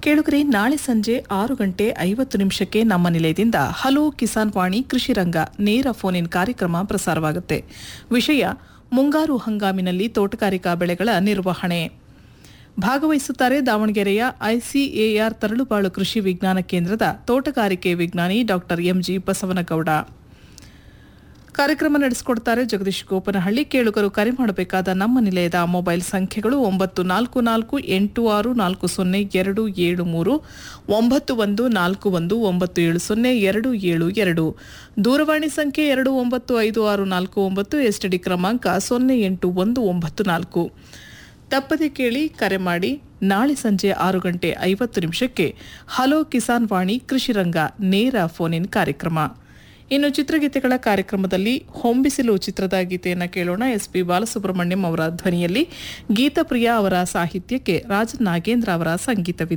ಕೇಳುಗರೆ ನಾಳೆ ಸಂಜೆ ಆರು ಗಂಟೆ ಐವತ್ತು ನಿಮಿಷಕ್ಕೆ ನಮ್ಮ ನಿಲಯದಿಂದ ಹಲೋ ಕಿಸಾನ್ ವಾಣಿ ಕೃಷಿ ರಂಗ ನೇರ ಫೋನ್ ಇನ್ ಕಾರ್ಯಕ್ರಮ ಪ್ರಸಾರವಾಗುತ್ತೆ ವಿಷಯ ಮುಂಗಾರು ಹಂಗಾಮಿನಲ್ಲಿ ತೋಟಗಾರಿಕಾ ಬೆಳೆಗಳ ನಿರ್ವಹಣೆ ಭಾಗವಹಿಸುತ್ತಾರೆ ದಾವಣಗೆರೆಯ ಐಸಿಎಆರ್ ತರಳುಬಾಳು ಕೃಷಿ ವಿಜ್ಞಾನ ಕೇಂದ್ರದ ತೋಟಗಾರಿಕೆ ವಿಜ್ಞಾನಿ ಡಾಕ್ಟರ್ ಎಂಜಿ ಬಸವನಗೌಡ ಕಾರ್ಯಕ್ರಮ ನಡೆಸಿಕೊಡ್ತಾರೆ ಜಗದೀಶ್ ಗೋಪನಹಳ್ಳಿ ಕೇಳುಗರು ಕರೆ ಮಾಡಬೇಕಾದ ನಮ್ಮ ನಿಲಯದ ಮೊಬೈಲ್ ಸಂಖ್ಯೆಗಳು ಒಂಬತ್ತು ನಾಲ್ಕು ನಾಲ್ಕು ಎಂಟು ಆರು ನಾಲ್ಕು ಸೊನ್ನೆ ಎರಡು ಏಳು ಮೂರು ಒಂಬತ್ತು ಒಂದು ನಾಲ್ಕು ಒಂದು ಒಂಬತ್ತು ಏಳು ಸೊನ್ನೆ ಎರಡು ಏಳು ಎರಡು ದೂರವಾಣಿ ಸಂಖ್ಯೆ ಎರಡು ಒಂಬತ್ತು ಐದು ಆರು ನಾಲ್ಕು ಒಂಬತ್ತು ಎಸ್ಟಿಡಿ ಕ್ರಮಾಂಕ ಸೊನ್ನೆ ಎಂಟು ಒಂದು ಒಂಬತ್ತು ನಾಲ್ಕು ತಪ್ಪದೆ ಕೇಳಿ ಕರೆ ಮಾಡಿ ನಾಳೆ ಸಂಜೆ ಆರು ಗಂಟೆ ಐವತ್ತು ನಿಮಿಷಕ್ಕೆ ಹಲೋ ಕಿಸಾನ್ ವಾಣಿ ಕೃಷಿ ರಂಗ ನೇರ ಫೋನ್ ಇನ್ ಕಾರ್ಯಕ್ರಮ ಇನ್ನು ಚಿತ್ರಗೀತೆಗಳ ಕಾರ್ಯಕ್ರಮದಲ್ಲಿ ಹೊಂಬಿಸಿಲು ಚಿತ್ರದ ಗೀತೆಯನ್ನು ಕೇಳೋಣ ಎಸ್ ಪಿ ಬಾಲಸುಬ್ರಹ್ಮಣ್ಯಂ ಅವರ ಧ್ವನಿಯಲ್ಲಿ ಗೀತಪ್ರಿಯ ಅವರ ಸಾಹಿತ್ಯಕ್ಕೆ ರಾಜ ನಾಗೇಂದ್ರ ಅವರ ಸಂಗೀತವಿದೆ